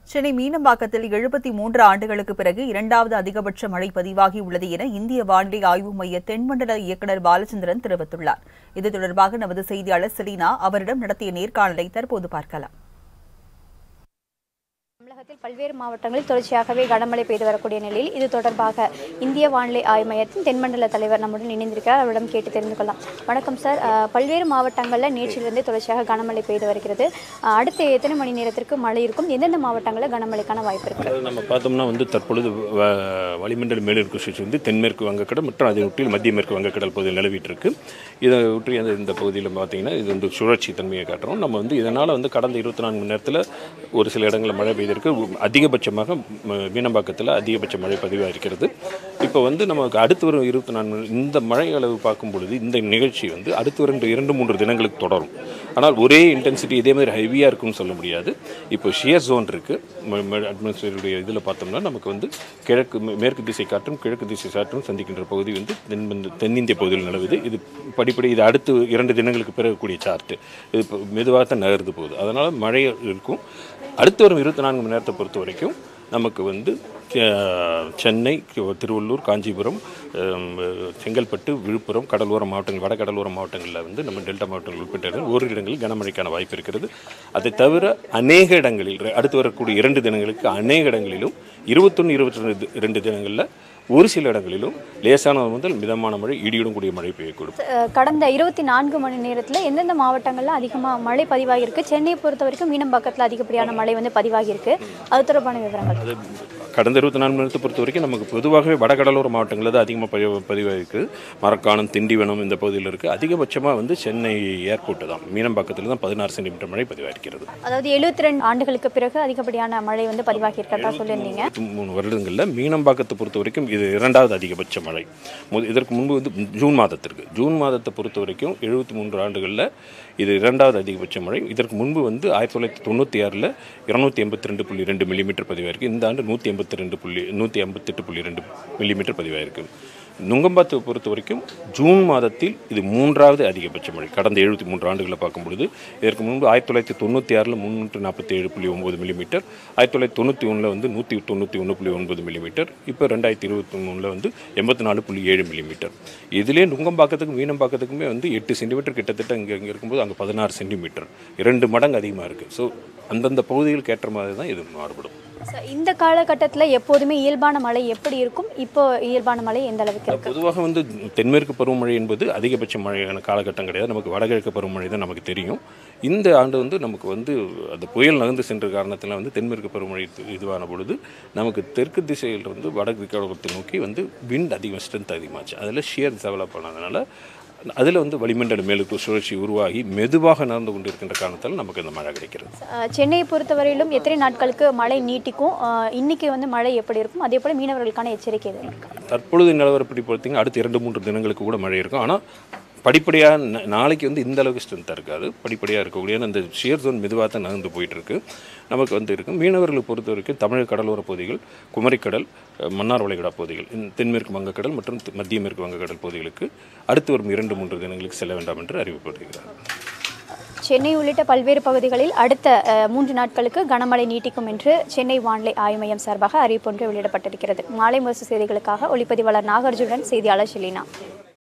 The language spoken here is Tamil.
சென்னை மீனம்பாக்கத்தில் எழுபத்தி மூன்று ஆண்டுகளுக்கு பிறகு இரண்டாவது அதிகபட்ச மழை பதிவாகியுள்ளது என இந்திய வானிலை ஆய்வு மைய தென்மண்டல இயக்குநர் பாலச்சந்திரன் தெரிவித்துள்ளார் இது தொடர்பாக நமது செய்தியாளர் செலீனா அவரிடம் நடத்திய நேர்காணலை தற்போது பார்க்கலாம் தமிழகத்தில் பல்வேறு மாவட்டங்களில் தொடர்ச்சியாகவே கனமழை பெய்து வரக்கூடிய நிலையில் இது தொடர்பாக இந்திய வானிலை ஆய்வு மையத்தின் தென்மண்டல தலைவர் நம்முடன் இணைந்திருக்கிறார் அவரிடம் கேட்டு தெரிந்து கொள்ளலாம் வணக்கம் சார் அஹ், பல்வேறு மாவட்டங்களில் நேற்றிலிருந்தே தொடர்ச்சியாக கனமழை பெய்து வருகிறது அஹ், அடுத்த எத்தனை மணி நேரத்திற்கு மழை இருக்கும் எந்தெந்த மாவட்டங்களில் கனமழைக்கான வாய்ப்பு இருக்கு அதாவது நம்ம பார்த்தோம்னா வந்து தற்பொழுது வ- வளிமண்டல மேலிற்கு சுழற்சி வந்து தென்மேற்கு வங்கக்கடல் மற்றும் அதை ஒட்டியில் மத்திய மேற்கு வங்கக்கடல் பகுதியில் நிலவிட்டு இருக்கு இதை ஒட்டி அந்த இந்த பகுதியில் பார்த்தீங்கன்னா இது வந்து சுழற்சி தன்மையை காட்டுறோம் நம்ம வந்து இதனால் வந்து கடந்த இருபத்தி நான்கு மணி நேரத்தில் ஒரு சில இடங்களில் மழை பெய்திருக்கு அதிகபட்சமாக ம- மீனம்பாக்கத்தில் அதிகபட்ச மழை பதிவாக இருக்கிறது இப்போ வந்து நமக்கு அடுத்து வரும் இருபத்தி நான்கு இந்த மழை அளவு பார்க்கும் பொழுது இந்த நிகழ்ச்சி வந்து அடுத்து வரும் இந்த இரண்டு மூன்று தினங்களுக்கு தொடரும் ஆனால் ஒரே இன்டென்சிட்டி இதே மாதிரி ஹெவியாக இருக்கும்னு சொல்ல முடியாது இப்போ ஷியர் ஜோன் இருக்குது அட்மாஸ்பியருடைய இதில் பார்த்தோம்னா நமக்கு வந்து கிழக்கு மே- மேற்கு திசை காற்றும் கிழக்கு திசை காற்றும் சந்திக்கின்ற பகுதி வந்து தென் தென்னிந்திய பகுதியில் நிலவுது இது படிப்படி இது அடுத்து இரண்டு தினங்களுக்கு பிறகு கூடிய சார்ட்டு இது இப்போ மெதுவாக தான் நகர்ந்து போகுது அதனால் மழை இருக்கும் அடுத்து வரும் இருபத்தி நான்கு மணி நேரத்தை பொறுத்த வரைக்கும் நமக்கு வந்து அஹ், சென்னை திருவள்ளூர் காஞ்சிபுரம் அஹ், செங்கல்பட்டு விழுப்புரம் கடலோர மாவட்டங்கள் வட கடலோர மாவட்டங்களில் வந்து நம்ம டெல்டா மாவட்டங்கள் உட்பட்ட ஓரிரு இடங்களில் கனமழைக்கான வாய்ப்பு இருக்கிறது அதை தவிர அநேக இடங்களில் ரெ- அடுத்து வரக்கூடிய இரண்டு தினங்களுக்கு அநேக இடங்களிலும் இருபத்தொன்று இருபத்தி ரெண்டு ரெண்டு தினங்களில் ஒரு சில இடங்களிலும் லேசானது முதல் மிதமான மழை இடியுடன் கூடிய மழை பெய்யக்கூடும் அஹ், கடந்த இருபத்தி நான்கு மணி நேரத்தில் எந்தெந்த மாவட்டங்களில் அதிகமாக மழை பதிவாகியிருக்கு சென்னையை பொறுத்த வரைக்கும் மீனம்பாக்கத்தில் அதிகப்படியான மழை வந்து பதிவாகியிருக்கு அது தொடர்பான விவரங்கள் அது கடந்த இருபத்தி நாலு மணி நேரத்தை பொறுத்த வரைக்கும் நமக்கு பொதுவாகவே வடகடலோர மாவட்டங்களில் தான் அதிகமாக பதிவு பதிவாயிருக்கு மரக்காணம் திண்டிவனம் இந்த பகுதியில் இருக்குது அதிகபட்சமாக வந்து சென்னை ஏர்போர்ட் தான் மீனம்பாக்கத்தில் தான் பதினாறு சென்டிமீட்டர் மழை பதிவாயிருக்கிறது அதாவது எழுபத்தி ரெண்டு ஆண்டுகளுக்கு பிறகு அதிகப்படியான மழை வந்து பதிவாகி இருக்கிறதா சொல்லியிருந்தீங்க இருபத்தி மூணு வருடங்களில் மீனம்பாக்கத்தை பொறுத்த வரைக்கும் இது இரண்டாவது அதிகபட்ச மழை மு- இதற்கு முன்பு வந்து ஜூன் மாதத்திற்கு ஜூன் மாதத்தை பொறுத்த வரைக்கும் எழுபத்தி மூன்று ஆண்டுகளில் இது இரண்டாவது அதிகபட்ச மழை இதற்கு முன்பு வந்து ஆயிரத்தி தொள்ளாயிரத்தி தொண்ணூற்றி ஆறில் இருநூத்தி எண்பத்தி ரெண்டு புள்ளி ரெண்டு மில்லிமீட்டர் பதிவாயிருக்கு இந்த ஆண்டு நூற்றி எண்பத்தி ரெண்டு புள்ளி நூற்றி எண்பத்தெட்டு புள்ளி ரெண்டு மில்லிமீட்டர் பதிவாயிருக்கு நுங்கம்பாத்தை பொறுத்த வரைக்கும் ஜூன் மாதத்தில் இது மூன்றாவது அதிகபட்ச மழை கடந்த எழுபத்தி மூன்று ஆண்டுகளை பார்க்கும் பொழுது இதற்கு முன்பு ஆயிரத்தி தொள்ளாயிரத்தி தொண்ணூற்றி ஆறில் முந்நூற்று நாற்பத்தி ஏழு புள்ளி ஒம்பது மில்லிமீட்டர் ஆயிரத்தி தொள்ளாயிரத்தி தொண்ணூற்றி ஒன்றில் வந்து நூற்றி தொண்ணூற்றி ஒன்று புள்ளி ஒன்பது மில்லிமீட்டர் இப்போ ரெண்டாயிரத்தி இருபத்தி மூணில் வந்து எண்பத்தி நாலு புள்ளி ஏழு மில்லிமீட்டர் இதிலே நுங்கம்பாக்கத்துக்கும் மீனம்பாக்கத்துக்குமே வந்து எட்டு சென்டிமீட்டர் கிட்டத்தட்ட இங்கே இங்கே இருக்கும்போது அங்கே பதினாறு சென்டிமீட்டர் இரண்டு மடங்கு அதிகமாக இருக்குது ஸோ அந்தந்த பகுதிகளுக்கு ஏற்ற மாதிரி தான் இது மாறுபடும் So, இந்த காலகட்டத்தில் எப்போதுமே இயல்பான மழை எப்படி இருக்கும் இப்போ இயல்பான மழை எந்த அளவுக்கு இருக்கு பொதுவாக வந்து தென்மேற்கு பருவமழை என்பது அதிகபட்ச மழையான காலகட்டம் கிடையாது நமக்கு வடகிழக்கு பருவமழை தான் நமக்கு தெரியும் இந்த ஆண்டு வந்து நமக்கு வந்து அந்த புயல் நகர்ந்து சென்ற காரணத்தில் வந்து தென்மேற்கு பருவமழை இது- இதுவான பொழுது நமக்கு தெற்கு திசையில் வந்து வடக்கு கடலத்தை நோக்கி வந்து விண்ட் அதிகம் ஸ்ட்ரென்த் அதிகமாச்சு அதில் ஷியர் டெவலப் பண்ணதுனால அதில் வந்து வளிமண்டல மேலுக்கு சுழற்சி உருவாகி மெதுவாக நடந்து கொண்டிருக்கின்ற காரணத்தால் நமக்கு இந்த மழை கிடைக்கிறது அஹ், சென்னையை பொறுத்தவரையிலும் எத்தனை நாட்களுக்கு மழை நீட்டிக்கும் அஹ், இன்னைக்கு வந்து மழை எப்படி இருக்கும் அதே போல மீனவர்களுக்கான எச்சரிக்கை எதுவும் இருக்கா? தற்பொழுது நிலவரப்படி பார்த்தீங்கன்னா அடுத்த இரண்டு மூன்று தினங்களுக்கு கூட மழை இருக்கும் ஆனால் படிப்படியாக ந- நாளைக்கு வந்து இந்த அளவுக்கு ஸ்ட்ரென்த்தாக இருக்காது படிப்படியாக இருக்கக்கூடிய அந்த ஷியர் ஜோன் மெதுவாக தான் நகர்ந்து போயிட்டு இருக்கு நமக்கு வந்து இருக்கும் மீனவர்களை பொறுத்த வரைக்கும் தமிழக கடலோர பகுதிகள் குமரிக்கடல் அஹ், மன்னார் வளைகுடா பகுதிகள் இந்த தென்மேற்கு வங்கக்கடல் மற்றும் தெ- மத்திய மேற்கு வங்கக்கடல் பகுதிகளுக்கு அடுத்து வரும் இரண்டு மூன்று தினங்களுக்கு செல்ல வேண்டாம் என்று அறிவிக்கப்படுகிறார் சென்னை உள்ளிட்ட பல்வேறு பகுதிகளில் அடுத்த அஹ், மூன்று நாட்களுக்கு கனமழை நீட்டிக்கும் என்று சென்னை வானிலை ஆய்வு மையம் சார்பாக அறிவிப்பொன்று வெளியிடப்பட்டிருக்கிறது மாலை முரசு செய்திகளுக்காக ஒளிப்பதிவாளர் நாகார்ஜுடன் செய்தியாளர் ஷெலினா